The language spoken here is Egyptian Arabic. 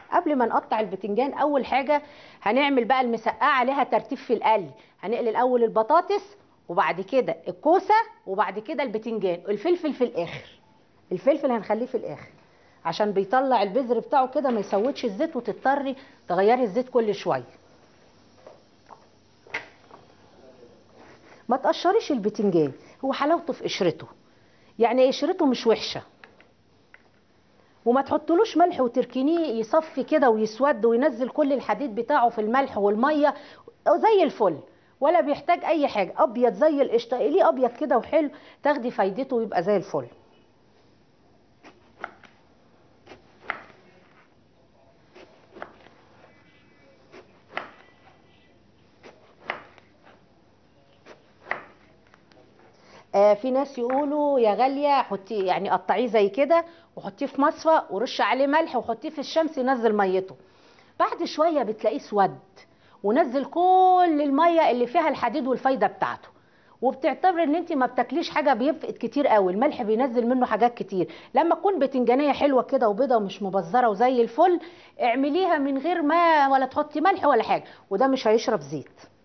قبل ما نقطع البتنجان اول حاجه هنعمل بقى المسقعه عليها ترتيب في القلي هنقلي الاول البطاطس وبعد كده الكوسه وبعد كده البتنجان الفلفل في الاخر الفلفل هنخليه في الاخر عشان بيطلع البذر بتاعه كده ما يسودش الزيت وتضطري تغيري الزيت كل شويه ما تقشريش البتنجان هو حلاوته في قشرته يعني قشرته مش وحشه وما تحطلوش ملح وتركنيه يصفي كده ويسود وينزل كل الحديد بتاعه في الملح والميه زي الفل ولا بيحتاج اي حاجه ابيض زي القشطه ليه ابيض كده وحلو تاخدي فايدته ويبقى زي الفل آه في ناس يقولوا يا غاليه حطيه يعني قطعيه زي كده وحطيه في مصفى ورش عليه ملح وحطيه في الشمس ينزل ميته بعد شويه بتلاقيه اسود ونزل كل الميه اللي فيها الحديد والفايده بتاعته وبتعتبر ان انت ما بتاكليش حاجه بيفقد كتير قوي الملح بينزل منه حاجات كتير لما تكون بتنجانيه حلوه كده وبيضه ومش مبذره وزي الفل اعمليها من غير ما ولا تحطي ملح ولا حاجه وده مش هيشرب زيت